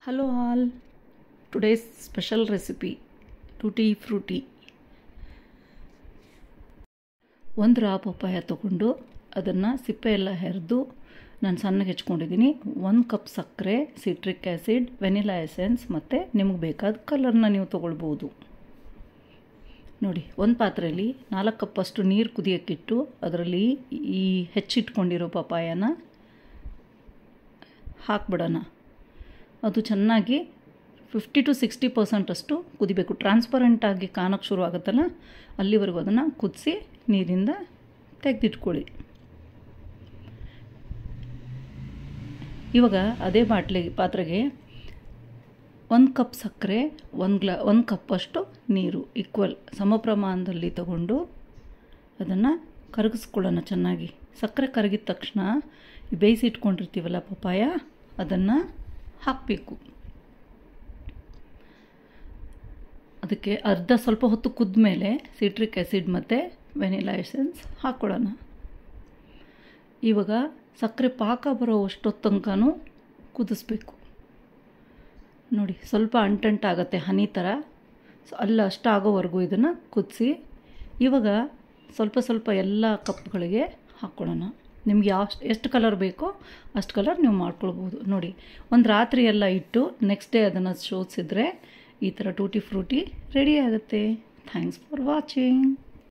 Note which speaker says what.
Speaker 1: hello all today's special recipe tutti frutti ಒಂದು raw papaya ತೊಗೊಂಡು ಅದನ್ನು ಸಿಪ್ಪೆ ಎಲ್ಲ ಹೆರೆದು ನಾನು ಸಣ್ಣಗೆ ಹೆಚ್ಕೊಂಡಿದ್ದೀನಿ ಒಂದು ಕಪ್ ಸಕ್ಕರೆ ಸಿಟ್ರಿಕ್ ಆ್ಯಸಿಡ್ ವೆನಿಲಾ ಎಸೆನ್ಸ್ ಮತ್ತು ನಿಮಗೆ ಬೇಕಾದ ಕಲರ್ನ ನೀವು ತೊಗೊಳ್ಬೋದು ನೋಡಿ ಒಂದು ಪಾತ್ರೆಯಲ್ಲಿ ನಾಲ್ಕು ಕಪ್ಪಷ್ಟು ನೀರು ಕುದಿಯೋಕ್ಕಿಟ್ಟು ಅದರಲ್ಲಿ ಈ ಹೆಚ್ಚಿಟ್ಕೊಂಡಿರೋ ಪಪಾಯನ ಹಾಕ್ಬಿಡೋಣ ಅದು ಚೆನ್ನಾಗಿ ಫಿಫ್ಟಿ ಟು ಸಿಕ್ಸ್ಟಿ ಪರ್ಸೆಂಟಷ್ಟು ಕುದಿಬೇಕು ಟ್ರಾನ್ಸ್ಪರೆಂಟಾಗಿ ಕಾಣೋಕ್ಕೆ ಶುರು ಆಗುತ್ತಲ್ಲ ಅಲ್ಲಿವರೆಗೂ ಅದನ್ನು ಕುದಿಸಿ ನೀರಿಂದ ತೆಗೆದಿಟ್ಕೊಳ್ಳಿ ಇವಾಗ ಅದೇ ಬಾಟ್ಲಿ ಪಾತ್ರೆಗೆ ಒಂದು ಕಪ್ ಸಕ್ಕರೆ ಒಂದು ಗ್ಲಾ ಒಂದು ಕಪ್ಪಷ್ಟು ನೀರು ಈಕ್ವಲ್ ಸಮ ಪ್ರಮಾಣದಲ್ಲಿ ತಗೊಂಡು ಅದನ್ನು ಕರಗಿಸ್ಕೊಳ್ಳೋಣ ಚೆನ್ನಾಗಿ ಸಕ್ಕರೆ ಕರಗಿದ ತಕ್ಷಣ ಬೇಯಿಸಿಟ್ಕೊಂಡಿರ್ತೀವಲ್ಲ ಪಪಾಯ ಅದನ್ನು ಹಾಕಬೇಕು ಅದಕ್ಕೆ ಅರ್ಧ ಸ್ವಲ್ಪ ಹೊತ್ತು ಕುದ್ದ ಮೇಲೆ ಸಿಟ್ರಿಕ್ ಆ್ಯಸಿಡ್ ಮತ್ತು ವೆನಿಲಾ ಎಸೆನ್ಸ್ ಹಾಕ್ಕೊಳ್ಳೋಣ ಇವಾಗ ಸಕ್ಕರೆ ಪಾಕ ಬರೋ ಅಷ್ಟೊತ್ತು ತನಕನೂ ಕುದಿಸ್ಬೇಕು ನೋಡಿ ಸ್ವಲ್ಪ ಅಂಟಂಟಾಗತ್ತೆ ಹನಿ ಥರ ಸೊ ಅಲ್ಲ ಅಷ್ಟಾಗೋವರೆಗೂ ಇದನ್ನು ಕುದಿಸಿ ಇವಾಗ ಸ್ವಲ್ಪ ಸ್ವಲ್ಪ ಎಲ್ಲ ಕಪ್ಗಳಿಗೆ ಹಾಕ್ಕೊಳ್ಳೋಣ ನಿಮ್ಗೆ ಯಾವ ಎಷ್ಟು ಕಲರ್ ಬೇಕೋ ಅಷ್ಟು ಕಲರ್ ನೀವು ಮಾಡ್ಕೊಳ್ಬೋದು ನೋಡಿ ಒಂದು ರಾತ್ರಿ ಎಲ್ಲ ಇಟ್ಟು ನೆಕ್ಸ್ಟ್ ಡೇ ಅದನ್ನು ಶೋಧಿಸಿದ್ರೆ ಈ ಥರ ಟೂಟಿ ಫ್ರೂಟಿ ರೆಡಿ ಆಗುತ್ತೆ ಥ್ಯಾಂಕ್ಸ್ ಫಾರ್ ವಾಚಿಂಗ್